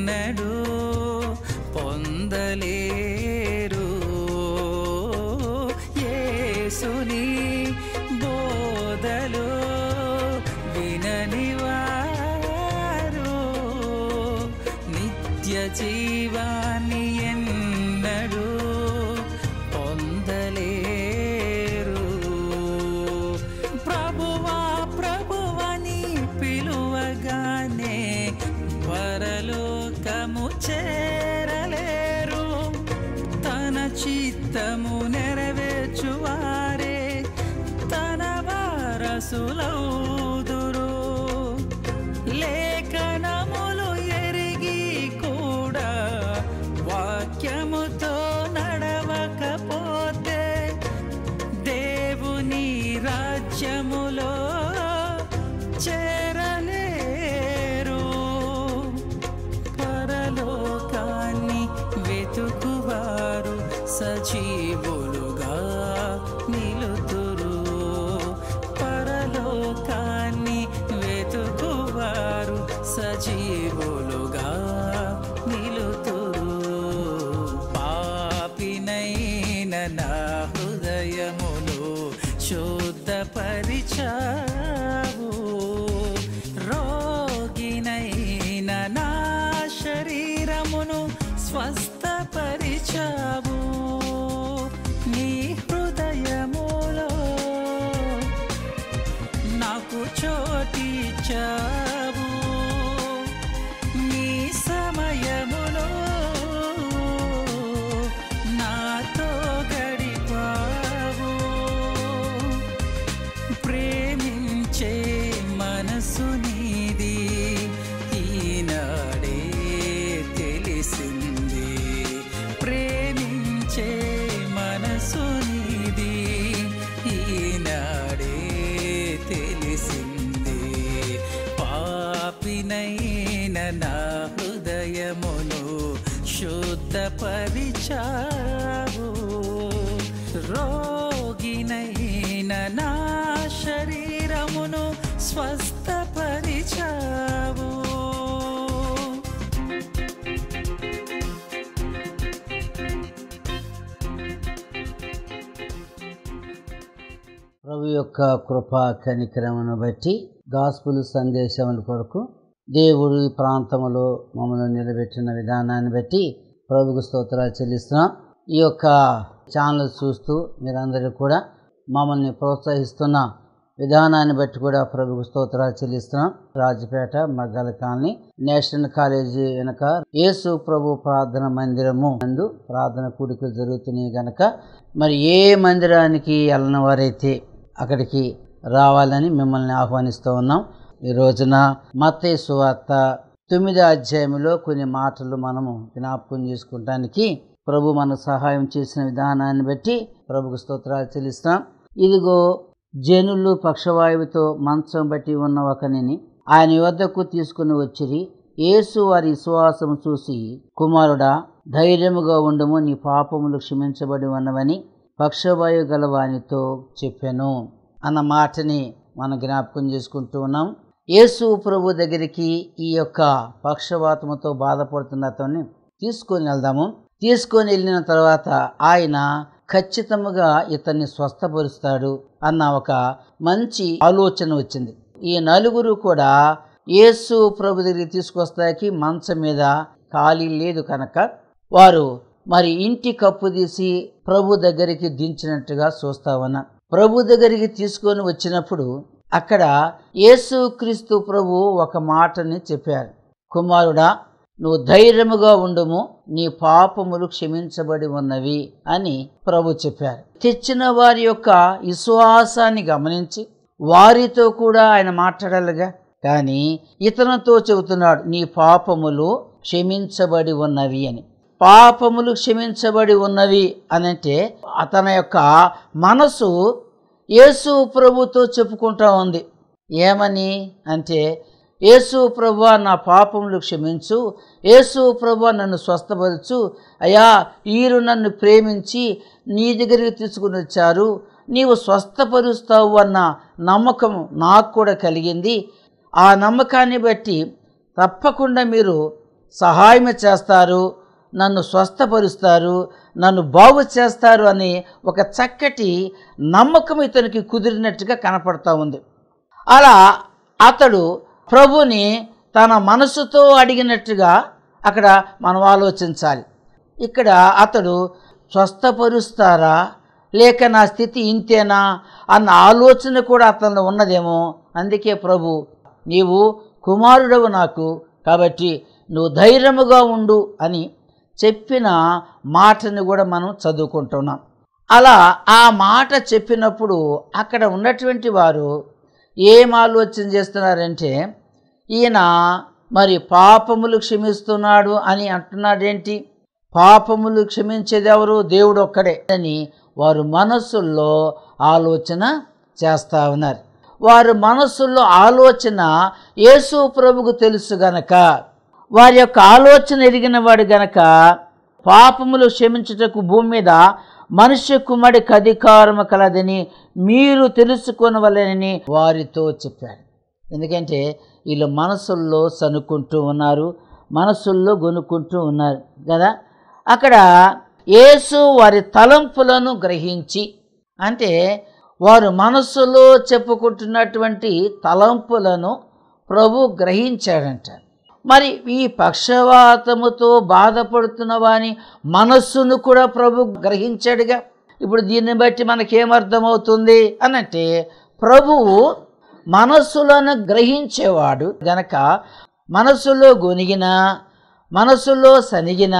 ఎన్నడూ పొందలేరు యేసుని బోధలు వినని వారు నిత్య జీవాన్ని ఎన్నడూ పొందలేరు ప్రభువా ప్రభువని పిలువగానే పరలోకము చేరలేరు తన చిత్తము నెరవేర్చువారే తన వారసులౌదురు లేఖనములు ఎరిగి కూడా వాక్యముతో నడవకపోతే దేవుని రాజ్యములో చేరలేరు పరలోకాన్ని వెతుకువారు సజీవులుగా నిలుతురు పరలోకాన్ని వెతుకువారు సజీవులుగా నిలుతురు పాపినైన నా హృదయమును శుద్ధపరిచావు రోగినైన నా శరీరమును స్వస్థపరిచావు నీ హృదయములో నాకు చోటిచ్చావు నీ సమయములో నాతో గడిపావు ప్రేమించే మనసు నీది ఈనాడే తెలిసింది ప్రేమించే మనసు నీది ఈనాడే తెలిసింది పాపినైన నా హృదయమును శుద్ధపరిచావు రోగినైన నా శరీరమును స్వస్థపరిచావు ప్రభు యొక్క కృప కనికరమును బట్టి గాస్పుల్ సందేశముల కొరకు దేవుడు ఈ ప్రాంతంలో మమ్మల్ని నిలబెట్టిన విధానాన్ని బట్టి ప్రభుకు స్తోత్రాలు చెల్లిస్తున్నాం ఈ యొక్క ఛానల్ చూస్తూ మీరందరూ కూడా మమ్మల్ని ప్రోత్సహిస్తున్న విధానాన్ని బట్టి కూడా ప్రభుకు స్తోత్రాలు చెల్లిస్తున్నాం Rajapeta Maggala colony national college వెనక యేసు ప్రభు ప్రార్థన మందిరము నందు ప్రార్థన కూడికలు జరుగుతున్నాయి గనక మరి ఏ మందిరానికి వెళ్ళని వారైతే అక్కడికి రావాలని మిమ్మల్ని ఆహ్వానిస్తూ ఉన్నాం ఈ రోజున మత్తయి సువార్త తొమ్మిదో అధ్యాయంలో కొన్ని మాటలు మనము జ్ఞాపకం చేసుకుంటానికి ప్రభు మనకు సహాయం చేసిన విధానాన్ని బట్టి ప్రభుకు స్తోత్రాలు చెల్లిస్తాం ఇదిగో జనులు పక్షవాయువుతో మంచం బట్టి ఉన్న ఒకనిని ఆయన వద్దకు తీసుకుని వచ్చిరి యేసు వారి విశ్వాసము చూసి కుమారుడా ధైర్యముగా ఉండము నీ పాపములు క్షమించబడి ఉన్నవని పక్షవాయు గల వానితో చెప్పాను అన్న మాటని మనం జ్ఞాపకం చేసుకుంటూ ఉన్నాం యేసు ప్రభు దగ్గరికి ఈ యొక్క పక్షవాతముతో బాధపడుతున్న అతన్ని తీసుకొని వెళ్దాము తీసుకొని వెళ్ళిన తర్వాత ఆయన ఖచ్చితముగా ఇతన్ని స్వస్థపరుస్తాడు అన్న ఒక మంచి ఆలోచన వచ్చింది ఈ నలుగురు కూడా యేసు ప్రభు దగ్గరికి తీసుకొస్తాకి మంచం మీద ఖాళీ లేదు కనుక వారు మరి ఇంటి కప్పు తీసి ప్రభు దగ్గరికి దించినట్టుగా చూస్తా ఉన్నా ప్రభు దగ్గరికి తీసుకొని వచ్చినప్పుడు అక్కడ యేసుక్రీస్తు ప్రభు ఒక మాటని చెప్పారు కుమారుడా నువ్వు ధైర్యముగా ఉండుము నీ పాపములు క్షమించబడి ఉన్నవి అని ప్రభు చెప్పారు తెచ్చిన వారి యొక్క విశ్వాసాన్ని గమనించి వారితో కూడా ఆయన మాట్లాడాలిగా కానీ ఇతనితో చెబుతున్నాడు నీ పాపములు క్షమించబడి ఉన్నవి అని పాపములు క్షమించబడి ఉన్నవి అనంటే అతని యొక్క మనసు యేసు ప్రభుతో చెప్పుకుంటా ఉంది ఏమని అంటే యేసు ప్రభు నా పాపములు క్షమించు యేసు ప్రభు నన్ను స్వస్థపరచు అయ్యా వీరు నన్ను ప్రేమించి నీ దగ్గరికి తీసుకుని వచ్చారు నీవు స్వస్థపరుస్తావు అన్న నమ్మకం నాకు కూడా కలిగింది ఆ నమ్మకాన్ని బట్టి తప్పకుండా మీరు సహాయం చేస్తారు నన్ను స్వస్థపరుస్తారు నన్ను బాగు చేస్తారు అని ఒక చక్కటి నమ్మకం ఇతనికి కుదిరినట్టుగా కనపడతా ఉంది అలా అతడు ప్రభుని తన మనసుతో అడిగినట్టుగా అక్కడ మనం ఆలోచించాలి ఇక్కడ అతడు స్వస్థపరుస్తారా లేక నా స్థితి ఇంతేనా అన్న ఆలోచన కూడా అతను ఉన్నదేమో అందుకే ప్రభు నీవు కుమారుడవు నాకు కాబట్టి నువ్వు ధైర్యముగా ఉండు అని చెప్పిన మాటని కూడా మనం చదువుకుంటున్నాం అలా ఆ మాట చెప్పినప్పుడు అక్కడ ఉన్నటువంటి వారు ఏం ఆలోచన చేస్తున్నారంటే ఈయన మరి పాపములు క్షమిస్తున్నాడు అని అంటున్నాడేంటి పాపములు క్షమించేది ఎవరు దేవుడు ఒక్కడే అని వారు మనస్సుల్లో ఆలోచన చేస్తా ఉన్నారు వారి మనస్సుల్లో ఆలోచన యేసు ప్రభుకు తెలుసు గనక వారి యొక్క ఆలోచన ఎరిగిన వాడు గనక పాపములు క్షమించుటకు భూమి మీద మనుష్య కుమారుడికి అధికారము కలదని మీరు తెలుసుకొనవలెనని వారితో చెప్పాడు ఎందుకంటే వీళ్ళు మనసుల్లో సనుక్కుంటూ ఉన్నారు మనసుల్లో గొనుక్కుంటూ ఉన్నారు కదా అక్కడ యేసు వారి తలంపులను గ్రహించి అంటే వారు మనస్సులో చెప్పుకుంటున్నటువంటి తలంపులను ప్రభు గ్రహించాడంట మరి ఈ పక్షవాతముతో బాధపడుతున్న వాని మనస్సును కూడా ప్రభు గ్రహించాడుగా ఇప్పుడు దీన్ని బట్టి మనకేమర్థమవుతుంది అనంటే ప్రభువు మనస్సులను గ్రహించేవాడు గనక మనస్సులో గొనిగిన మనస్సులో సనిగిన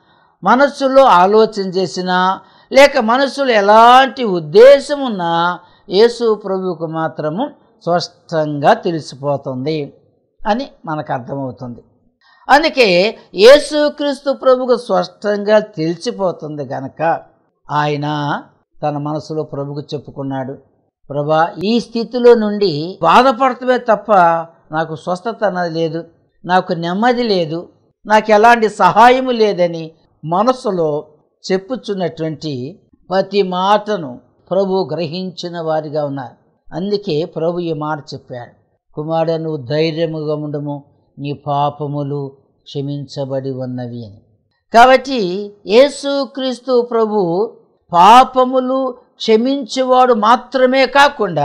మనస్సులో ఆలోచన చేసిన లేక మనస్సులో ఎలాంటి ఉద్దేశం ఉన్నా యేసు ప్రభువుకు మాత్రము స్పష్టంగా తెలిసిపోతుంది అని మనకు అర్థమవుతుంది అందుకే యేసుక్రీస్తు ప్రభుకు స్పష్టంగా తెలిసిపోతుంది గనక ఆయన తన మనసులో ప్రభుకు చెప్పుకున్నాడు ప్రభా ఈ స్థితిలో నుండి బాధపడటమే తప్ప నాకు స్వస్థత అన్నది లేదు నాకు నెమ్మది లేదు నాకు ఎలాంటి సహాయము లేదని మనసులో చెప్పుచున్నటువంటి ప్రతి మాటను ప్రభు గ్రహించిన వారిగా ఉన్నారు అందుకే ప్రభు ఈ మాట చెప్పాడు కుమారుడు నువ్వు ధైర్యముగా ఉండము నీ పాపములు క్షమించబడి ఉన్నవి అని కాబట్టి యేసుక్రీస్తు ప్రభు పాపములు క్షమించేవాడు మాత్రమే కాకుండా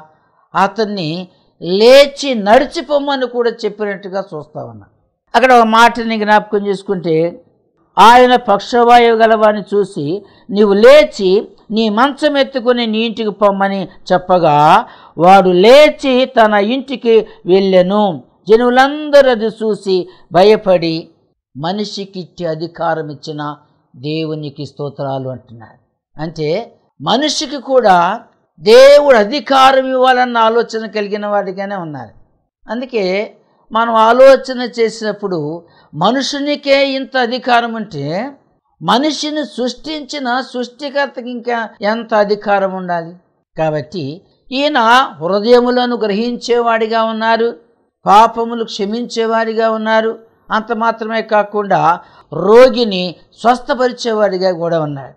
అతన్ని లేచి నడిచిపోమని కూడా చెప్పినట్టుగా చూస్తా ఉన్నా అక్కడ ఒక మాటని జ్ఞాపకం చేసుకుంటే ఆయన పక్షవాయువు గలవాన్ని చూసి నీవు లేచి నీ మంచం ఎత్తుకుని నీ ఇంటికి పొమ్మని చెప్పగా వాడు లేచి తన ఇంటికి వెళ్ళెను జనులందరూ అది చూసి భయపడి మనిషికి ఇచ్చే అధికారం ఇచ్చిన దేవునికి స్తోత్రాలు అంటున్నాడు అంటే మనిషికి కూడా దేవుడు అధికారం ఇవ్వాలన్న ఆలోచన కలిగిన వాడిగానే ఉన్నారు అందుకే మనం ఆలోచన చేసినప్పుడు మనుషునికే ఇంత అధికారం ఉంటే మనిషిని సృష్టించిన సృష్టికర్తకి ఇంకా ఎంత అధికారం ఉండాలి కాబట్టి ఈయన హృదయములను గ్రహించేవాడిగా ఉన్నారు పాపములు క్షమించేవాడిగా ఉన్నారు అంత మాత్రమే కాకుండా రోగిని స్వస్థపరిచేవాడిగా కూడా ఉన్నాడు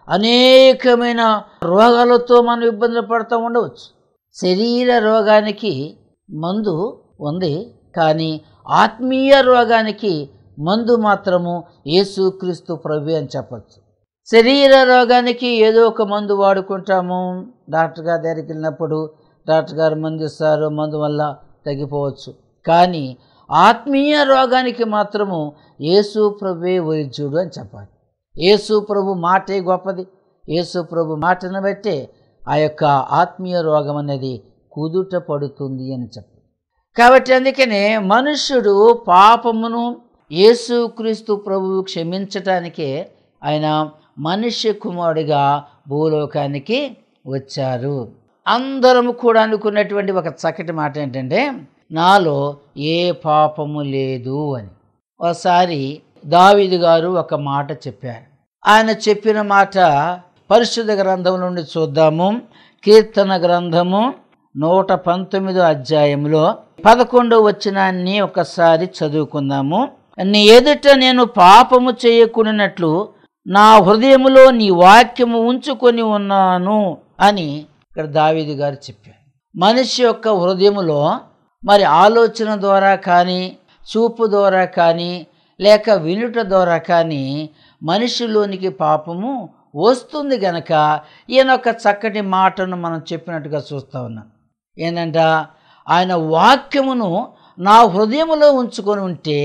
అనేకమైన రోగాలతో మనం ఇబ్బందులు పడుతూ ఉండవచ్చు శరీర రోగానికి మందు ఉంది కానీ ఆత్మీయ రోగానికి మందు మాత్రము యేసుక్రీస్తు ప్రభు అని చెప్పచ్చు శరీర రోగానికి ఏదో ఒక మందు వాడుకుంటాము డాక్టర్ గారి దగ్గరికి వెళ్ళినప్పుడు డాక్టర్ గారు మందు ఇస్తారు మందు వల్ల తగ్గిపోవచ్చు కానీ ఆత్మీయ రోగానికి మాత్రము యేసు ప్రభువే వైద్యుడు అని చెప్పాలి యేసు ప్రభు మాటే గొప్పది యేసు ప్రభు మాటను బట్టే ఆ యొక్క ఆత్మీయ రోగం అనేది కుదుట పడుతుంది అని చెప్పాలి కాబట్టి అందుకనే మనుష్యుడు పాపమును యేసుక్రీస్తు ప్రభువు క్షమించటానికే ఆయన మనుష్య కుమారుడిగా భూలోకానికి వచ్చారు అందరము కూడా అనుకున్నటువంటి ఒక చక్కటి మాట ఏంటంటే నాలో ఏ పాపము లేదు అని ఒకసారి దావీదు గారు ఒక మాట చెప్పారు ఆయన చెప్పిన మాట పరిశుద్ధ గ్రంథం నుండి చూద్దాము కీర్తన గ్రంథము నూట పంతొమ్మిదో అధ్యాయంలో పదకొండో వచ్చినాన్ని ఒకసారి చదువుకుందాము నీ ఎదుట నేను పాపము చేయకున్నట్లు నా హృదయములో నీ వాక్యము ఉంచుకొని ఉన్నాను అని ఇక్కడ దావీదు గారు చెప్పారు మనిషి యొక్క హృదయములో మరి ఆలోచన ద్వారా కానీ చూపు ద్వారా కానీ లేక వినుట ద్వారా కానీ మనిషిలోనికి పాపము వస్తుంది గనక ఈయన ఒక చక్కటి మాటను మనం చెప్పినట్టుగా చూస్తూ ఉన్నాం ఏంటంట ఆయన వాక్యమును నా హృదయములో ఉంచుకొని ఉంటే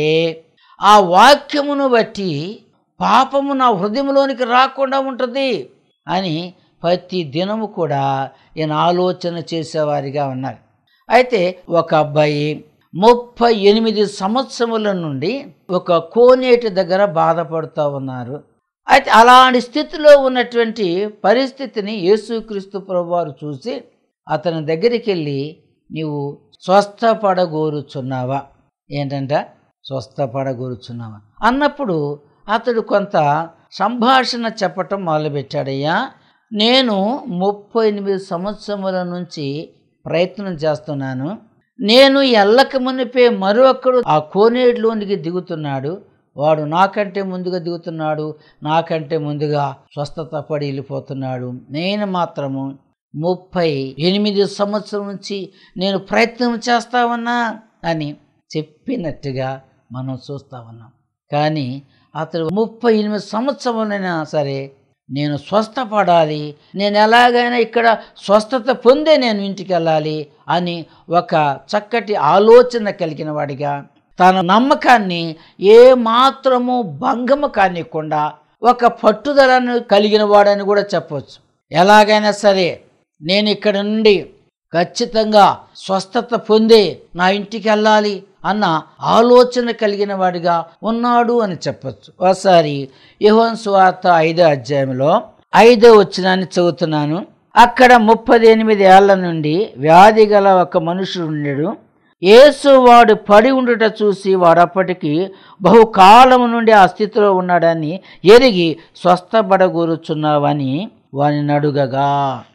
ఆ వాక్యమును బట్టి పాపము నా హృదయంలోనికి రాకుండా ఉంటుంది అని ప్రతి దినము కూడా ఈయన ఆలోచన చేసేవారిగా ఉన్నారు అయితే ఒక అబ్బాయి ముప్పై ఎనిమిది సంవత్సరముల నుండి ఒక కోనేటి దగ్గర బాధపడుతూ ఉన్నారు అయితే అలాంటి స్థితిలో ఉన్నటువంటి పరిస్థితిని యేసుక్రీస్తు ప్రభువారు చూసి అతని దగ్గరికి వెళ్ళి నీవు స్వస్థపడగోరుచున్నావా ఏంటంట స్వస్థపడగోరుచున్నావా అన్నప్పుడు అతడు కొంత సంభాషణ చెప్పటం మొదలుపెట్టాడయ్యా నేను ముప్పై ఎనిమిది సంవత్సరముల నుంచి ప్రయత్నం చేస్తున్నాను నేను ఎల్లక మునిపే మరొకడు ఆ కోనేటిలోనికి దిగుతున్నాడు వాడు నాకంటే ముందుగా దిగుతున్నాడు నాకంటే ముందుగా స్వస్థత పడి వెళ్ళిపోతున్నాడు నేను మాత్రము ముప్పై ఎనిమిది సంవత్సరం నుంచి నేను ప్రయత్నం చేస్తా ఉన్నా అని చెప్పినట్టుగా మనం చూస్తా ఉన్నాం కానీ అతడు ముప్పై ఎనిమిది సంవత్సరములైనా సరే నేను స్వస్థపడాలి నేను ఎలాగైనా ఇక్కడ స్వస్థత పొందే నేను ఇంటికి వెళ్ళాలి అని ఒక చక్కటి ఆలోచన కలిగిన వాడిగా తన నమ్మకాన్ని ఏ మాత్రము భంగము కానివ్వకుండా ఒక పట్టుదలను కలిగిన వాడని కూడా చెప్పవచ్చు ఎలాగైనా సరే నేను ఇక్కడ నుండి ఖచ్చితంగా స్వస్థత పొందే నా ఇంటికి వెళ్ళాలి అన్న ఆలోచన కలిగిన వాడిగా ఉన్నాడు అని చెప్పచ్చు ఒకసారి యువన్ సువార్త ఐదో అధ్యాయంలో ఐదో వచ్చినాన్ని చదువుతున్నాను అక్కడ ముప్పది ఎనిమిది ఏళ్ల నుండి వ్యాధి గల ఒక మనుషుడు ఉండేడు యేసు వాడు పడి ఉండుట చూసి వాడప్పటికి బహుకాలము నుండి ఆ స్థితిలో ఉన్నాడని ఎరిగి స్వస్థపడగూరుచున్నావని వాని అడుగగా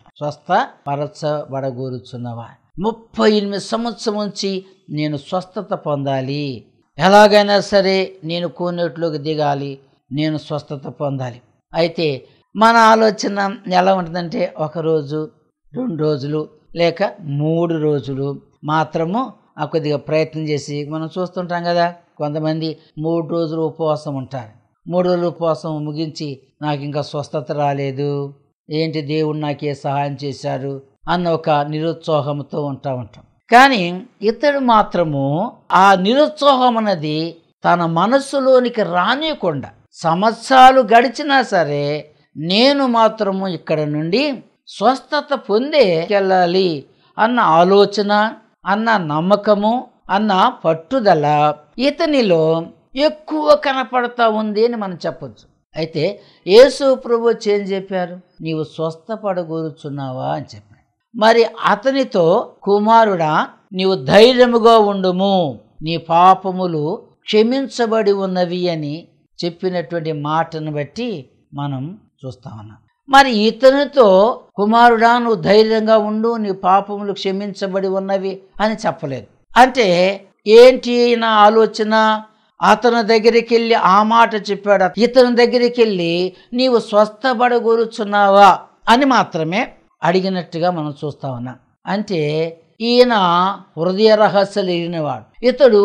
స్వస్థపరచబడగూరుచున్నవా ముప్పై ఎనిమిది సంవత్సరం నుంచి నేను స్వస్థత పొందాలి ఎలాగైనా సరే నేను కోనేటిలోకి దిగాలి నేను స్వస్థత పొందాలి అయితే మన ఆలోచన ఎలా ఉంటుందంటే ఒక రోజు రెండు రోజులు లేక మూడు రోజులు మాత్రము ఆ కొద్దిగా ప్రయత్నం చేసి మనం చూస్తుంటాం కదా కొంతమంది మూడు రోజులు ఉపవాసం ఉంటారు మూడు రోజులు ఉపవాసం ముగించి నాకు ఇంకా స్వస్థత రాలేదు ఏంటి దేవుడు నాకే సహాయం చేశారు అన్న ఒక నిరుత్సాహంతో ఉంటా ఉంటాం కానీ ఇతడు మాత్రము ఆ నిరుత్సాహం అన్నది తన మనస్సులోనికి రానియకుండా సంవత్సరాలు గడిచినా సరే నేను మాత్రము ఇక్కడ నుండి స్వస్థత పొందే వెళ్ళాలి అన్న ఆలోచన అన్న నమ్మకము అన్న పట్టుదల ఇతనిలో ఎక్కువ కనపడతా ఉంది అని మనం చెప్పొచ్చు అయితే యేసు ప్రభు ఏం చెప్పారు నీవు స్వస్థపడగోరుచున్నావా అని చెప్పారు మరి అతనితో కుమారుడా నీవు ధైర్యముగా ఉండుము నీ పాపములు క్షమించబడి ఉన్నవి అని చెప్పినటువంటి మాటను బట్టి మనం చూస్తా ఉన్నాం మరి ఇతనితో కుమారుడా నువ్వు ధైర్యంగా ఉండు నీ పాపములు క్షమించబడి ఉన్నవి అని చెప్పలేదు అంటే ఏంటి నా ఆలోచన అతని దగ్గరికి వెళ్ళి ఆ మాట చెప్పాడు ఇతని దగ్గరికి వెళ్ళి నీవు స్వస్థపడగూరుచున్నావా అని మాత్రమే అడిగినట్టుగా మనం చూస్తా ఉన్నాం అంటే ఈయన హృదయ రహస్యాలు ఎరిగినవాడు ఇతడు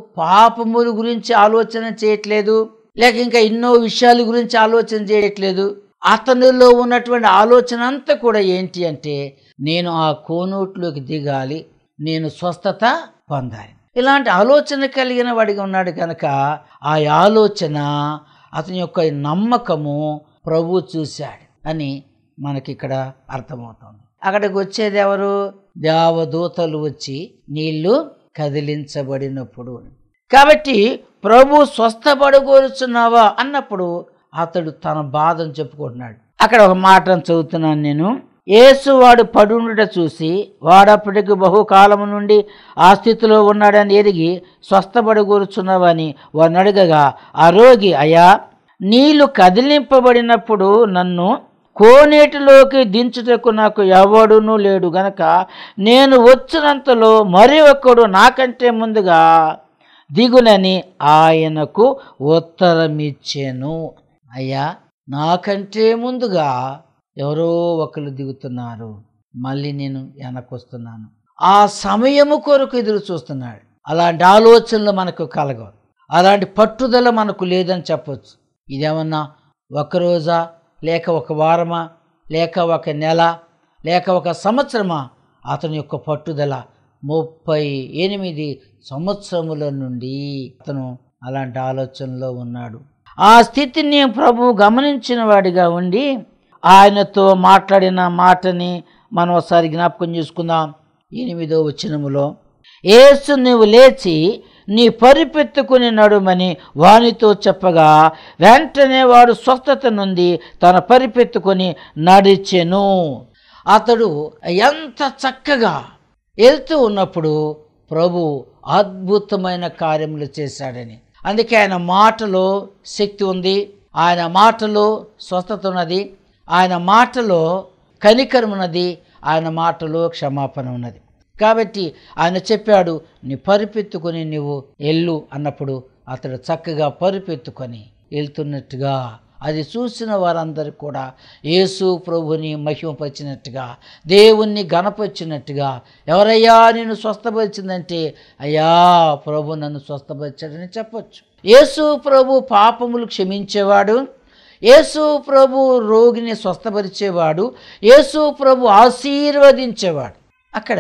పాపముల గురించి ఆలోచన చేయట్లేదు లేక ఇంకా ఎన్నో విషయాల గురించి ఆలోచన చేయట్లేదు అతనిలో ఉన్నటువంటి ఆలోచన అంతా కూడా ఏంటి అంటే నేను ఆ కోనూట్లోకి దిగాలి నేను స్వస్థత పొందాలి ఇలాంటి ఆలోచన కలిగిన వాడిగా ఉన్నాడు కనుక ఆ ఆలోచన అతని యొక్క నమ్మకము ప్రభు చూశాడు అని మనకి ఇక్కడ అర్థమవుతుంది అక్కడికి వచ్చేది ఎవరు దేవదూతలు వచ్చి నీళ్లు కదిలించబడినప్పుడు కాబట్టి ప్రభు స్వస్థపడగోరుచున్నావా అన్నప్పుడు అతడు తన బాధను చెప్పుకుంటున్నాడు అక్కడ ఒక మాటను చదువుతున్నాను నేను యేసు వాడు పడుండుట చూసి వాడప్పటికి బహుకాలము నుండి ఆ స్థితిలో ఉన్నాడని ఎరిగి స్వస్థపడగూరుచున్నావని వారిని అడగగా ఆ రోగి అయా నీళ్లు కదిలింపబడినప్పుడు నన్ను కోనేటిలోకి దించుటకు నాకు ఎవడునూ లేడు గనక నేను వచ్చినంతలో మరి ఒక్కడు నాకంటే ముందుగా దిగునని ఆయనకు ఉత్తరమిచ్చాను అయ్యా నాకంటే ముందుగా ఎవరో ఒకరు దిగుతున్నారు మళ్ళీ నేను వెనకొస్తున్నాను ఆ సమయము కొరకు ఎదురు చూస్తున్నాడు అలాంటి ఆలోచనలు మనకు కలగవు అలాంటి పట్టుదల మనకు లేదని చెప్పొచ్చు ఇదేమన్నా ఒక రోజా లేక ఒక వారమా లేక ఒక నెల లేక ఒక సంవత్సరమా అతని యొక్క పట్టుదల ముప్పై ఎనిమిది సంవత్సరముల నుండి అతను అలాంటి ఆలోచనలో ఉన్నాడు ఆ స్థితిని ప్రభు గమనించిన వాడిగా ఉండి ఆయనతో మాట్లాడిన మాటని మనం ఒకసారి జ్ఞాపకం చేసుకుందాం ఎనిమిదో వచనములో ఏసు నువ్వు లేచి నీ పరిపెత్తుకుని నడుమని వానితో చెప్పగా వెంటనే వాడు స్వస్థత నుండి తన పరిపెత్తుకొని నడిచెను అతడు ఎంత చక్కగా వెళ్తూ ఉన్నప్పుడు ప్రభు అద్భుతమైన కార్యములు చేశాడని అందుకే ఆయన మాటలో శక్తి ఉంది ఆయన మాటలో స్వస్థత ఉన్నది ఆయన మాటలో కనికరం ఉన్నది ఆయన మాటలో క్షమాపణ ఉన్నది కాబట్టి ఆయన చెప్పాడు నీ పరిపెత్తుకొని నీవు ఎల్లు అన్నప్పుడు అతడు చక్కగా పరిపెత్తుకొని వెళ్తున్నట్టుగా అది చూసిన వారందరూ కూడా యేసు ప్రభుని మహిమపరిచినట్టుగా దేవుణ్ణి గణపరిచినట్టుగా ఎవరయ్యా నేను స్వస్థపరిచిందంటే అయ్యా ప్రభు నన్ను స్వస్థపరిచాడని చెప్పొచ్చు యేసు ప్రభు పాపములు క్షమించేవాడు యేసు ప్రభు రోగిని స్వస్థపరిచేవాడు యేసు ప్రభు ఆశీర్వదించేవాడు అక్కడ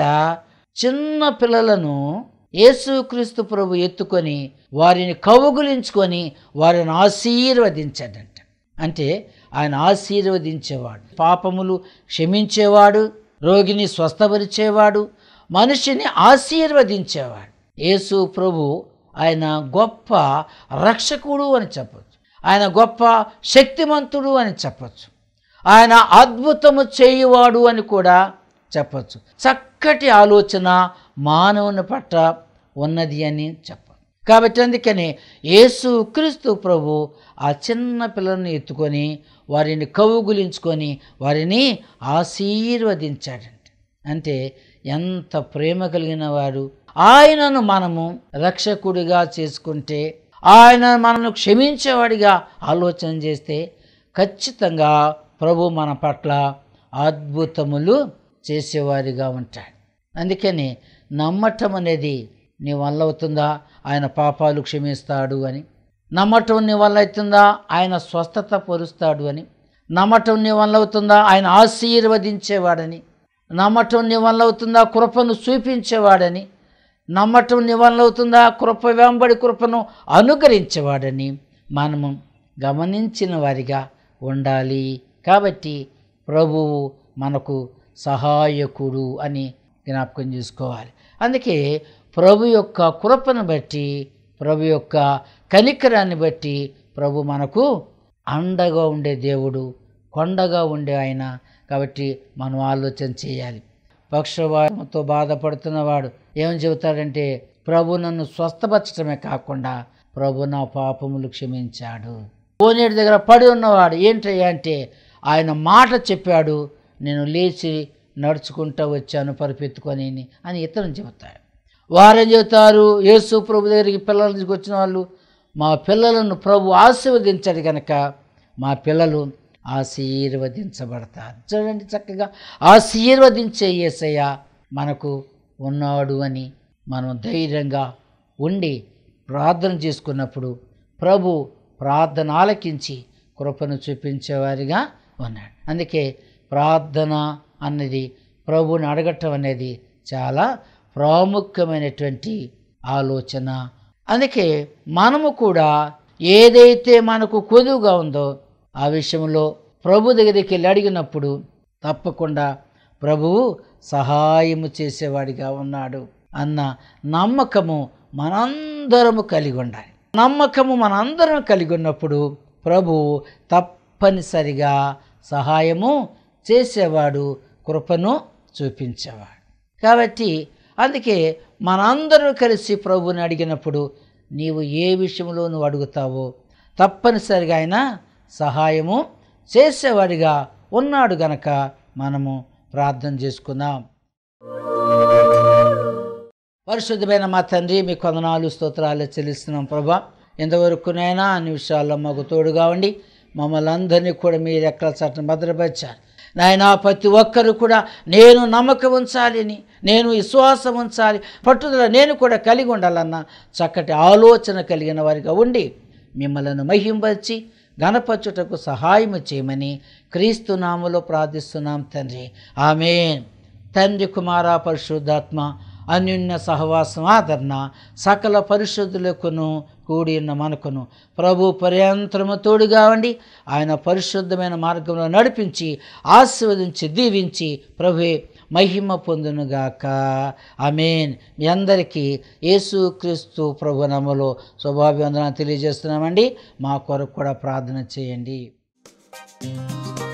చిన్న పిల్లలను యేసుక్రీస్తు ప్రభు ఎత్తుకొని వారిని కవుగులించుకొని వారిని ఆశీర్వదించాడంట అంటే ఆయన ఆశీర్వదించేవాడు పాపములు క్షమించేవాడు రోగిని స్వస్థపరిచేవాడు మనిషిని ఆశీర్వదించేవాడు యేసు ప్రభు ఆయన గొప్ప రక్షకుడు అని చెప్పచ్చు ఆయన గొప్ప శక్తిమంతుడు అని చెప్పచ్చు ఆయన అద్భుతము చేయువాడు అని కూడా చెప్పచ్చు చక్కటి ఆలోచన మానవుని పట్ల ఉన్నది అని చెప్పాలి కాబట్టి అందుకని యేసు క్రీస్తు ప్రభు ఆ చిన్న పిల్లల్ని ఎత్తుకొని వారిని కవుగులించుకొని వారిని ఆశీర్వదించాడంట అంటే ఎంత ప్రేమ కలిగిన వాడు ఆయనను మనము రక్షకుడిగా చేసుకుంటే ఆయన మనను క్షమించేవాడిగా ఆలోచన చేస్తే ఖచ్చితంగా ప్రభు మన పట్ల అద్భుతములు చేసేవారిగా ఉంటాడు అందుకని నమ్మటం అనేది నీ వల్ల అవుతుందా ఆయన పాపాలు క్షమిస్తాడు అని నమ్మటం నీ వల్ల అవుతుందా ఆయన స్వస్థత పరుస్తాడు అని నమ్మటం నీ వల్ల అవుతుందా ఆయన ఆశీర్వదించేవాడని నమ్మటం నీ వల్ల అవుతుందా కృపను చూపించేవాడని నమ్మటం నీ వల్ల అవుతుందా కృప వెంబడి కృపను అనుకరించేవాడని మనము గమనించిన వారిగా ఉండాలి కాబట్టి ప్రభువు మనకు సహాయకుడు అని జ్ఞాపకం చేసుకోవాలి అందుకే ప్రభు యొక్క కృపను బట్టి ప్రభు యొక్క కనికరాన్ని బట్టి ప్రభు మనకు అండగా ఉండే దేవుడు కొండగా ఉండే ఆయన కాబట్టి మనం ఆలోచన చేయాలి పక్షవాతంతో బాధపడుతున్నవాడు ఏమని చెబుతాడంటే ప్రభు నన్ను స్వస్థపరచడమే కాకుండా ప్రభు నా పాపములు క్షమించాడు కోనేటి దగ్గర పడి ఉన్నవాడు ఏంటయ్యా అంటే ఆయన మాట చెప్పాడు నేను లేచి నడుచుకుంటూ వచ్చాను పరిపెత్తుకొని అని ఇతరులు చెబుతాడు వారేం చెబుతారు యేసు ప్రభు దగ్గరికి పిల్లల దగ్గరికి వచ్చిన వాళ్ళు మా పిల్లలను ప్రభు ఆశీర్వదించాడు కనుక మా పిల్లలు ఆశీర్వదించబడతారు చూడండి చక్కగా ఆశీర్వదించే యేసయ్య మనకు ఉన్నాడు అని మనం ధైర్యంగా ఉండి ప్రార్థన చేసుకున్నప్పుడు ప్రభు ప్రార్థన ఆలకించి కృపను చూపించేవారిగా ఉన్నాడు అందుకే ప్రార్థన అన్నది ప్రభుని అడగటం అనేది చాలా ప్రాముఖ్యమైనటువంటి ఆలోచన అందుకే మనము కూడా ఏదైతే మనకు కొదువుగా ఉందో ఆ విషయంలో ప్రభు దగ్గరికి వెళ్ళి అడిగినప్పుడు తప్పకుండా ప్రభువు సహాయము చేసేవాడిగా ఉన్నాడు అన్న నమ్మకము మనందరము కలిగి ఉండాలి నమ్మకము మనందరం కలిగి ఉన్నప్పుడు ప్రభువు తప్పనిసరిగా సహాయము చేసేవాడు కృపను చూపించేవాడు కాబట్టి అందుకే మనందరూ కలిసి ప్రభుని అడిగినప్పుడు నీవు ఏ విషయంలో నువ్వు అడుగుతావో తప్పనిసరిగా ఆయన సహాయము చేసేవాడిగా ఉన్నాడు గనక మనము ప్రార్థన చేసుకుందాం పరిశుద్ధమైన మా తండ్రి మీ కొందనాలు స్తోత్రాలు చెల్లిస్తున్నాం ప్రభా ఎంతవరకునైనా అన్ని విషయాల్లో మాకు తోడుగా ఉండి మమ్మల్ని అందరినీ కూడా మీ రెక్కల చట్టం భద్రపరిచారు నాయన ప్రతి ఒక్కరు కూడా నేను నమ్మకం ఉంచాలని నేను విశ్వాసం ఉంచాలి పట్టుదల నేను కూడా కలిగి ఉండాలన్న చక్కటి ఆలోచన కలిగిన వారిగా ఉండి మిమ్మలను మహింపరిచి గణపచ్చుటకు సహాయం చేయమని క్రీస్తు నామలో ప్రార్థిస్తున్నాం తండ్రి ఆమెన్ తండ్రి కుమార పరిశుద్ధాత్మ అన్యున్య సహవాసం ఆదరణ సకల పరిశుద్ధులకును కూడి ఉన్న మనకును ప్రభు పర్యంతరము తోడుగా ఉండి ఆయన పరిశుద్ధమైన మార్గంలో నడిపించి ఆశీర్వదించి దీవించి ప్రభువే మహిమ పొందునుగాక ఆమెన్ మీ అందరికీ యేసుక్రీస్తు ప్రభు నమ్మలో శుభాభివందన తెలియజేస్తున్నామండి మా కొరకు కూడా ప్రార్థన చేయండి